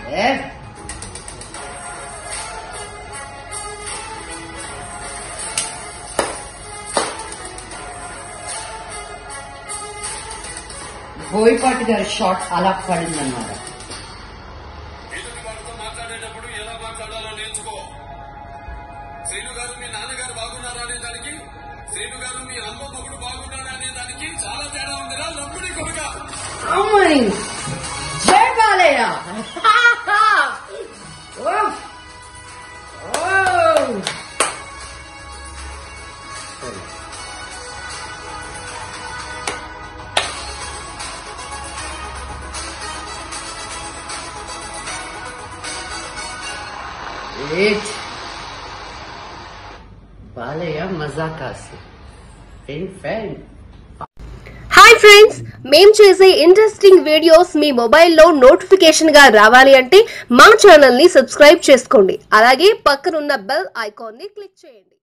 ఏ బోయపాటి గారి షాట్ అలా పడిందన్నమాట ఎదుటి వారితో మాట్లాడేటప్పుడు ఎలా మాట్లాడాలో నేర్చుకో శ్రీను గారు మీ నాన్నగారు బాగున్నారా అనే దానికి శ్రీను గారు మీ అమ్మ మొగుడు బాగున్నారా అనే దానికి చాలా తేడా ఉందిరా లంబడి కొడుక అమ్మాయి జై బాలయ్య ఓ! ఓ! Great. బాలయ్య మజా కాసి ఫెన్ ఫెన్ హాయ్ ఫ్రెండ్స్ మేం చేసే ఇంట్రెస్టింగ్ వీడియోస్ మీ మొబైల్లో నోటిఫికేషన్ గా రావాలి అంటే మా ఛానల్ ని సబ్స్క్రైబ్ చేసుకోండి అలాగే పక్కనున్న బెల్ ఐకాన్ ని క్లిక్ చేయండి